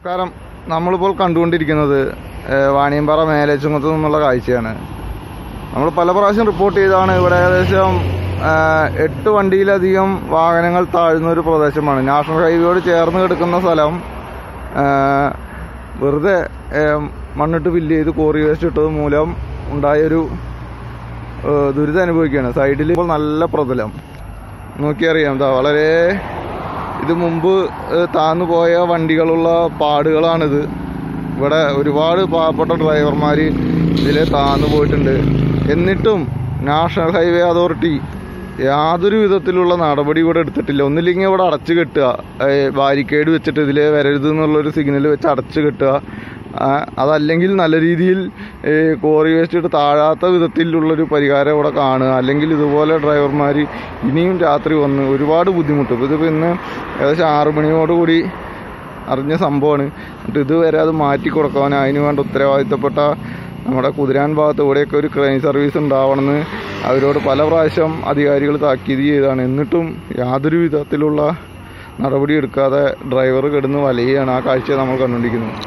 നമസ്കാരം നമ്മളിപ്പോൾ കണ്ടുകൊണ്ടിരിക്കുന്നത് ഏഹ്, വാണിയമ്പാറ മേലേച്ചുങ്ങത്ത് നിന്നുള്ള കാഴ്ചയാണ് നമ്മൾ പല പ്രാവശ്യം റിപ്പോർട്ട് ചെയ്താണ് ഇവിടെ ഏകദേശം ഏഹ്, എട്ട് വണ്ടിയിലധികം വാഹനങ്ങൾ താഴ്ന്ന ഒരു പ്രദേശമാണ് നാഷണൽ ഹൈവേയോട് ചേർന്ന് കിടക്കുന്ന സ്ഥലം ഏഹ്, വെറുതെ ഏഹ്, മണ്ണിട്ട് ഫില്ല് ചെയ്ത് കോറി വേസ്റ്റ് ഇട്ടത് മൂലം ഉണ്ടായൊരു ഏഹ്, ദുരിതം അനുഭവിക്കുകയാണ് സൈഡിൽ ഇപ്പോൾ നല്ല പ്രതലം നോക്കിയറിയാം ദാ വളരെ ഇത് മുമ്പ് ഏഹ്, താന്നു പോയ വണ്ടികളുള്ള പാടുകളാണിത് ഇവിടെ ഒരുപാട് പാവപ്പെട്ട ഡ്രൈവർമാർ ഇതിൽ താന്നു പോയിട്ടുണ്ട് എന്നിട്ടും നാഷണൽ ഹൈവേ അതോറിറ്റി യാതൊരു വിധത്തിലുള്ള നടപടി ഇവിടെ എടുത്തിട്ടില്ല ഒന്നില്ലെങ്കിൽ ഇവിടെ അടച്ചു കെട്ടുക ബാരിക്കേഡ് വെച്ചിട്ട് ഇതിലെ വരരുത് എന്നുള്ളൊരു സിഗ്നൽ വെച്ച് അടച്ചു കെട്ടുക ആ, അതല്ലെങ്കിൽ നല്ല രീതിയിൽ ഈ കോറി വേസ്റ്റ് ഇട്ട് താഴാത്ത വിധത്തിലുള്ളൊരു പരിഹാരം ഇവിടെ കാണുക അല്ലെങ്കിൽ ഇതുപോലെ ഡ്രൈവർമാർ ഇനിയും രാത്രി വന്ന് ഒരുപാട് ബുദ്ധിമുട്ടും ഇതിപ്പോൾ ഇന്ന് ഏകദേശം ആറ് മണിയോടുകൂടി അറിഞ്ഞ സംഭവമാണ് എന്നിട്ട് ഇതുവരെ അത് മാറ്റി കൊടുക്കാൻ അതിന് വേണ്ട ഉത്തരവാദിത്തപ്പെട്ട നമ്മുടെ കുതിരാൻ ഭാഗത്ത് ഇവിടെയൊക്കെ ഒരു ക്രെയിൻ സർവീസ് ഉണ്ടാവണമെന്ന് അവരോട് പല പ്രാവശ്യം അധികാരികൾ താക്കീത് ചെയ്താണ് എന്നിട്ടും യാതൊരു വിധത്തിലുള്ള നടപടി എടുക്കാതെ ഡ്രൈവർ കിടന്ന് വലയുകയാണ് ആ കാഴ്ച നമ്മൾ കണ്ടുകൊണ്ടിരിക്കുന്നത്